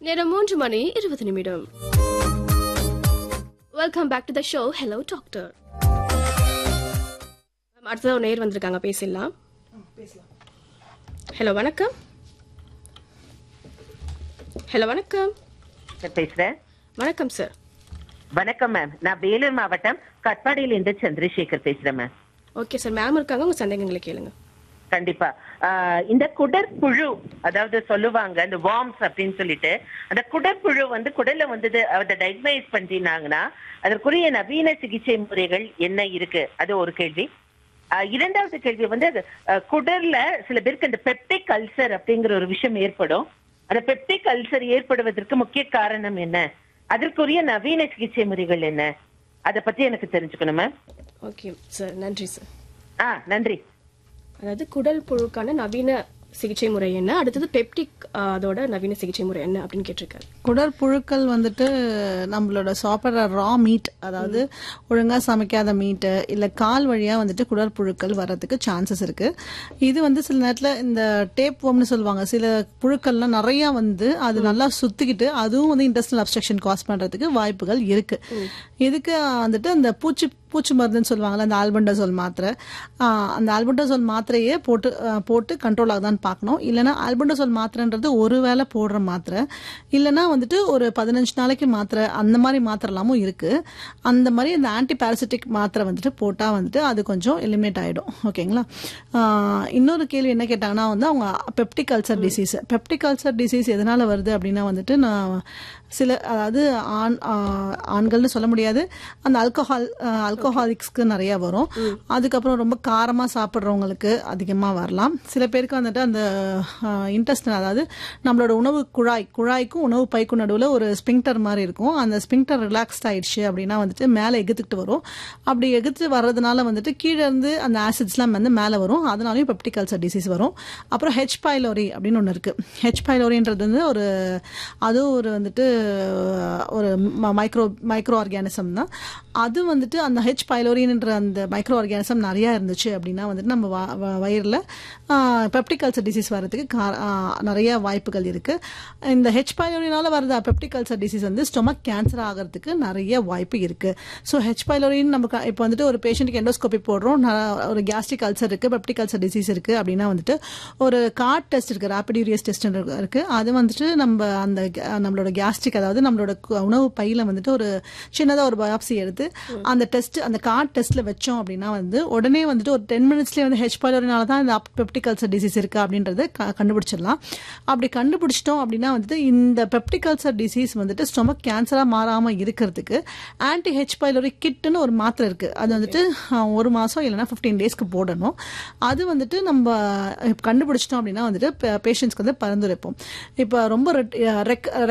நேரம் மூன்று மணி இருபது நிமிடம் welcome back to the show hello doctor அடுத்ததாக ஒரு நேர் வந்திருக்காங்க பேசிடலாம் ஹலோ வணக்கம் ஹலோ வணக்கம் சார் பேசுறேன் வணக்கம் சார் வணக்கம் மேம் நான் வேலூர் மாவட்டம் கட்பாடியில இருந்து சந்திரசேகர் பேசுறேன் மேம் ஓகே சார் மேம் இருக்காங்க உங்க சந்தேகங்களை கேளுங்க கண்டிப்பா ஆஹ் இந்த குடற்புழு அதாவது சொல்லுவாங்க இந்த வார்ம்ஸ் அப்படின்னு சொல்லிட்டு அந்த குடற்புழு வந்து குடல்ல வந்தது அதை டயக்னைஸ் பண்ணினாங்கன்னா அதற்குரிய நவீன சிகிச்சை முறைகள் என்ன இருக்கு அது ஒரு கேள்வி ஆஹ் இரண்டாவது கேள்வி வந்து அது ஆஹ் குடல்ல சில பேருக்கு இந்த பெப்டிக் அல்சர் அப்படிங்கிற ஒரு விஷயம் ஏற்படும் அந்த பெப்டிக் அல்சர் ஏற்படுவதற்கு முக்கிய காரணம் என்ன அதற்குரிய நவீன சிகிச்சை முறைகள் என்ன அதை பத்தி எனக்கு தெரிஞ்சுக்கணும் மேம் ஓகே சார் நன்றி சார் ஆ நன்றி அதாவது குடல் புழுக்கான நவீன சிகிச்சை முறை என்ன அடுத்தது பெப்டிக் அதோட நவீன சிகிச்சை முறை என்ன அப்படின்னு கேட்டிருக்காரு குடற்புழுக்கள் வந்துட்டு நம்மளோட சாப்பிட்ற ரா மீட் அதாவது ஒழுங்கா சமைக்காத மீட்டு இல்ல கால் வழியா வந்துட்டு குடற்புழுக்கள் வர்றதுக்கு சான்சஸ் இருக்கு இது வந்து சில நேரத்துல இந்த டேப் வோம்னு சொல்லுவாங்க சில புழுக்கள்லாம் நிறைய வந்து அது நல்லா சுத்திக்கிட்டு அதுவும் வந்து இன்டெஸ்டல் அப்ஸ்ட்ரக்ஷன் காஸ் பண்றதுக்கு வாய்ப்புகள் இருக்கு இதுக்கு வந்துட்டு அந்த பூச்சி பூச்சி மருந்துன்னு சொல்லுவாங்கல்ல அந்த ஆல்பண்டசோல் மாத்திரை ஆஹ் அந்த ஆல்பண்டசோல் மாத்திரையே போட்டு ஆஹ் போட்டு கண்ட்ரோல் ஆகுதான்னு பார்க்கணும் இல்லைன்னா ஆல்பண்டசோல் மாத்திரைன்றது ஒரு வேளை போடுற மாத்திரை இல்லைன்னா வந்துட்டு ஒரு பதினஞ்சு நாளைக்கு மாத்திரை அந்த மாதிரி மாத்திரலாமும் இருக்கு அந்த மாதிரி அந்த ஆன்டி பாரசிட்டிக் மாத்திரை வந்துட்டு போட்டால் வந்துட்டு அது கொஞ்சம் எலிமினேட் ஆகிடும் ஓகேங்களா ஆஹ் இன்னொரு கேள்வி என்ன கேட்டாங்கன்னா வந்து அவங்க peptic ulcer disease peptic ulcer disease எதனால வருது அப்படின்னா வந்துட்டு நான் சில அதாவது ஆண் ஆஹ் ஆண்கள்னு சொல்ல முடியாது அந்த ஆல்கஹால் ஆல்கஹாலிக்ஸ்க்கு நிறைய வரும் அதுக்கப்புறம் ரொம்ப காரமாக சாப்பிட்றவங்களுக்கு அதிகமாக வரலாம் சில பேருக்கு வந்துட்டு அந்த இன்டெஸ்டன் அதாவது நம்மளோட உணவு குழாய் குழாய்க்கும் உணவு பைக்கும் நடுவில் ஒரு ஸ்பிங்டர் மாதிரி இருக்கும் அந்த ஸ்பிங்டர் ரிலாக்ஸ்ட் ஆயிடுச்சு அப்படின்னா வந்துட்டு மேலே எகுத்துக்கிட்டு வரும் அப்படி எகுத்து வர்றதுனால வந்துட்டு கீழே இருந்து அந்த ஆசிட்ஸ்லாம் வந்து மேலே வரும் அதனாலையும் பெப்டிக் அல்சர் டிசீஸ் வரும் அப்புறம் ஹெச் பைலோரி அப்படின்னு ஒன்று இருக்கு ஹெச் பைலோரின்றது வந்து ஒரு அதுவும் ஒரு வந்துட்டு ஒரு மைக்ரோ மைக்ரோ ஆர்கானிசம் தான் அது வந்துட்டு அந்த ஹெச் பைலோரின்ன்ற அந்த மைக்ரோ ஆர்கானிசம் நிறையா இருந்துச்சு அப்படின்னா வந்துட்டு நம்ம வ- வ- வயிறில் பெப்டிக் அல்சர் டிசீஸ் வர்றதுக்கு கா- ஆ, நிறைய வாய்ப்புகள் இருக்கு இந்த ஹெச் பைலோரினால வரது பெப்டிக் அல்சர் டிசீஸ் வந்து ஸ்டொமக் கேன்சர் ஆகிறதுக்கு நிறைய வாய்ப்பு இருக்கு ஸோ ஹெச் பைலோரின் நமக்கு இப்போ வந்துட்டு ஒரு பேஷண்ட்டுக்கு எண்டோஸ்கோபி போடுறோம் ந- ஒரு கேஸ்ட்ரிக் அல்சர் இருக்கு பெப்டிக் அல்சர் டிசீஸ் இருக்கு அப்படின்னா வந்துட்டு ஒரு கார்ட் டெஸ்ட் இருக்கு ரேபிட் யூரியஸ் டெஸ்ட் இருக்கு அது வந்துட்டு நம்ம அந்த க- நம்மளோட கேஸ்ட்ரிக் அதாவது நம்மளோட கு- உணவு பையில வந்துட்டு ஒரு சின்னதா ஒரு பயாப்சி எடுத்து அந்த டெஸ்ட் அந்த கார்ட் டெஸ்ட்ல வச்சோம் அப்படின்னா வந்து உடனே வந்துட்டு ஒரு டென் மினிட்ஸ்லேயே வந்து ஹெச் பைலோரினால தான் இந்த பெப்டிக் அல்சர் டிசீஸ் இருக்கு அப்படின்றத க- கண்டுபிடிச்சிடலாம் அப்படி கண்டுபிடிச்சிட்டோம் அப்படின்னா வந்துட்டு இந்த பெப்டிக் அல்சர் டிசீஸ் வந்துட்டு ஸ்டொமக் கேன்சரா மாறாம இருக்கிறதுக்கு ஆன்டி ஹெச் பைலோரி கிட்னு ஒரு மாத்திரை இருக்கு அது வந்துட்டு அஹ், ஒரு மாசம் இல்லைன்னா ஃபிஃப்டீன் டேஸ்க்கு போடணும் அது வந்துட்டு நம்ம கண்டுபிடிச்சிட்டோம் அப்படின்னா வந்துட்டு பேஷண்ட்ஸ்க்கு வந்து பரிந்துரைப்போம் இப்போ ரொம்ப ரெட்- ரெக்